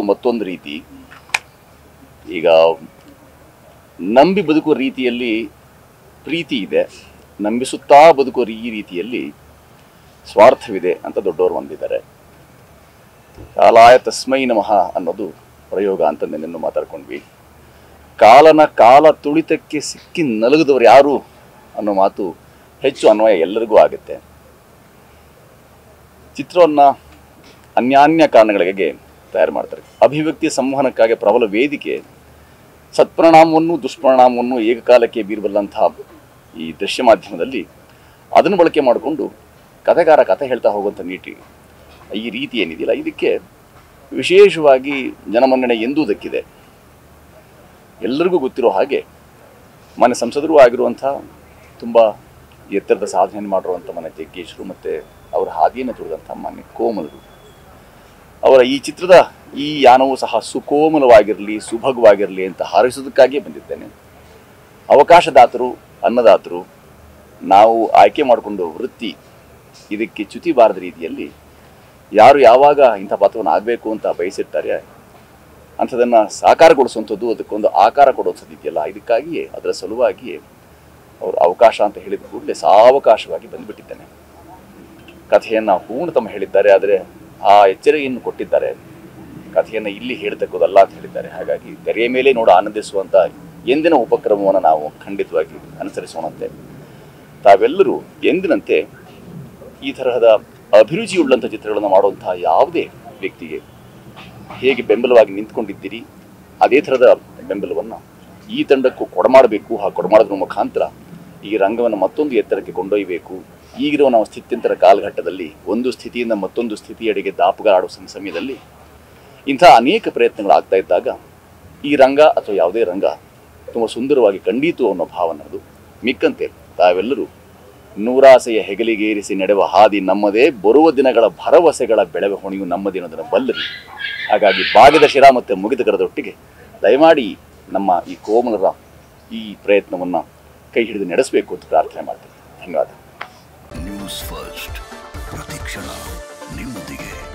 ಮಾತು ಮತ್ತೊಂದು ರೀತಿ ಈಗ ನಂಬಿ ಬದುಕುವ ರೀತಿಯಲ್ಲಿ ಪ್ರೀತಿ ಇದೆ ನಂಬಿಸುತ್ತಾ ಬದುಕುವ ಈ ರೀತಿಯಲ್ಲಿ ಸ್ವಾರ್ಥವಿದೆ ಅಂತ ದೊಡ್ಡವರು ಹೊಂದಿದ್ದಾರೆ ಕಾಲಾಯ ತಸ್ಮೈ ನಮಃ ಅನ್ನೋದು ಪ್ರಯೋಗ ಅಂತ ನಿನ್ನೆ ಮಾತಾಡ್ಕೊಂಡ್ವಿ ಕಾಲನ ಕಾಲ ತುಳಿತಕ್ಕೆ ಸಿಕ್ಕಿ ನಲುಗಿದವರು ಯಾರು ಅನ್ನೋ ಮಾತು ಹೆಚ್ಚು ಅನ್ವಯ ಎಲ್ಲರಿಗೂ ಆಗುತ್ತೆ ಚಿತ್ರವನ್ನು ಅನ್ಯಾನ್ಯ ಕಾರಣಗಳಿಗೆ ತಯಾರು ಮಾಡ್ತಾರೆ ಅಭಿವ್ಯಕ್ತಿ ಸಂವಹನಕ್ಕಾಗಿ ಪ್ರಬಲ ವೇದಿಕೆ ಸತ್ಪರಿಣಾಮವನ್ನು ದುಷ್ಪರಿಣಾಮವನ್ನು ಏಕಕಾಲಕ್ಕೆ ಬೀರಬಲ್ಲಂತಹ ಈ ದೃಶ್ಯ ಮಾಧ್ಯಮದಲ್ಲಿ ಅದನ್ನು ಬಳಕೆ ಮಾಡಿಕೊಂಡು ಕಥೆಗಾರ ಕಥೆ ಹೇಳ್ತಾ ಹೋಗುವಂಥ ನೀತಿ ಈ ರೀತಿ ಏನಿದೆಯಲ್ಲ ಇದಕ್ಕೆ ವಿಶೇಷವಾಗಿ ಜನಮನ್ನಣೆ ಎಂದೂ ದಕ್ಕಿದೆ ಎಲ್ಲರಿಗೂ ಗೊತ್ತಿರೋ ಹಾಗೆ ಮನೆ ಸಂಸದರು ಆಗಿರುವಂಥ ತುಂಬ ಎತ್ತರದ ಸಾಧನೆ ಮಾಡಿರುವಂಥ ಮನೆ ಜಗ್ಗೇಶರು ಮತ್ತು ಅವರ ಹಾದಿಯನ್ನು ತುಳಿದಂಥ ಮಾನ್ಯ ಕೋಮಲರು ಅವರ ಈ ಚಿತ್ರದ ಈ ಯಾನವು ಸಹ ಸುಕೋಮಲವಾಗಿರಲಿ ಸುಭಗವಾಗಿರಲಿ ಅಂತ ಹಾರೈಸೋದಕ್ಕಾಗಿಯೇ ಬಂದಿದ್ದೇನೆ ಅವಕಾಶದಾತರು ಅನ್ನದಾತರು ನಾವು ಆಯ್ಕೆ ಮಾಡಿಕೊಂಡು ವೃತ್ತಿ ಇದಕ್ಕೆ ಚ್ಯುತಿ ಬಾರದ ರೀತಿಯಲ್ಲಿ ಯಾರು ಯಾವಾಗ ಇಂಥ ಪಾತ್ರವನ್ನು ಆಗಬೇಕು ಅಂತ ಬಯಸಿರ್ತಾರೆ ಅಂಥದನ್ನು ಸಾಕಾರಗೊಳಿಸುವಂಥದ್ದು ಅದಕ್ಕೊಂದು ಆಕಾರ ಕೊಡುವಂಥದ್ದು ಇದೆಯಲ್ಲ ಇದಕ್ಕಾಗಿಯೇ ಅದರ ಸಲುವಾಗಿಯೇ ಅವರು ಅವಕಾಶ ಅಂತ ಹೇಳಿದ ಕೂಡಲೇ ಸಾವಕಾಶವಾಗಿ ಬಂದುಬಿಟ್ಟಿದ್ದೇನೆ ಕಥೆಯನ್ನು ಪೂರ್ಣ ತಮ್ಮ ಹೇಳಿದ್ದಾರೆ ಆದರೆ ಆ ಎಚ್ಚರಿಕೆಯನ್ನು ಕೊಟ್ಟಿದ್ದಾರೆ ಕಥೆಯನ್ನು ಇಲ್ಲಿ ಹೇಳ್ತಕ್ಕದಲ್ಲ ಅಂತ ಹೇಳಿದ್ದಾರೆ ಹಾಗಾಗಿ ತೆರೆಯ ಮೇಲೆ ನೋಡ ಆನಂದಿಸುವಂಥ ಎಂದಿನ ಉಪಕ್ರಮವನ್ನು ನಾವು ಖಂಡಿತವಾಗಿ ಅನುಸರಿಸೋಣಂತೆ ತಾವೆಲ್ಲರೂ ಎಂದಿನಂತೆ ಈ ತರಹದ ಅಭಿರುಚಿಯುಳ್ಳಂಥ ಚಿತ್ರಗಳನ್ನು ಮಾಡುವಂತಹ ಯಾವುದೇ ವ್ಯಕ್ತಿಗೆ ಹೇಗೆ ಬೆಂಬಲವಾಗಿ ನಿಂತ್ಕೊಂಡಿದ್ದೀರಿ ಅದೇ ಥರದ ಬೆಂಬಲವನ್ನು ಈ ತಂಡಕ್ಕೂ ಕೊಡಮಾಡಬೇಕು ಆ ಕೊಡಮಾಡೋದ್ರ ಮುಖಾಂತರ ಈ ರಂಗವನ್ನು ಮತ್ತೊಂದು ಎತ್ತರಕ್ಕೆ ಕೊಂಡೊಯ್ಯಬೇಕು ಈಗಿರುವ ನಾವು ಸ್ಥಿತ್ಯಂತರ ಕಾಲಘಟ್ಟದಲ್ಲಿ ಒಂದು ಸ್ಥಿತಿಯಿಂದ ಮತ್ತೊಂದು ಸ್ಥಿತಿಯಡೆಗೆ ದಾಪುಗಾಡುವ ಸಮ- ಸಮಯದಲ್ಲಿ ಇಂಥ ಅನೇಕ ಪ್ರಯತ್ನಗಳಾಗ್ತಾ ಇದ್ದಾಗ ಈ ರಂಗ ಅಥವಾ ಯಾವುದೇ ರಂಗ ತುಂಬ ಸುಂದರವಾಗಿ ಕಂಡೀತು ಅನ್ನೋ ಭಾವನೆ ಅದು ಮಿಕ್ಕಂತೆ ತಾವೆಲ್ಲರೂ ನೂರಾಸೆಯ ಹೆಗಲಿಗೇರಿಸಿ ನಡೆವ ಹಾದಿ ನಮ್ಮದೇ ಬರುವ ದಿನಗಳ ಭರವಸೆಗಳ ಬೆಳವೆ ಹೊಣೆಯು ನಮ್ಮದೇ ಅನ್ನೋದನ್ನು ಬಲ್ಲರಿ ಹಾಗಾಗಿ ಬಾಗಿದ ಶಿರ ಮತ್ತು ಮುಗಿದ ಕರದೊಟ್ಟಿಗೆ ದಯಮಾಡಿ ನಮ್ಮ ಈ ಕೋಮಲರ ಈ ಪ್ರಯತ್ನವನ್ನು ಕೈ ಹಿಡಿದು ನಡೆಸಬೇಕು ಅಂತ ಪ್ರಾರ್ಥನೆ ಮಾಡ್ತೀನಿ ಧನ್ಯವಾದ ನ್ಯೂಸ್ ಫಸ್ಟ್ ಪ್ರತಿಕ್ಷಣ ನಿಮ್ಮೊಂದಿಗೆ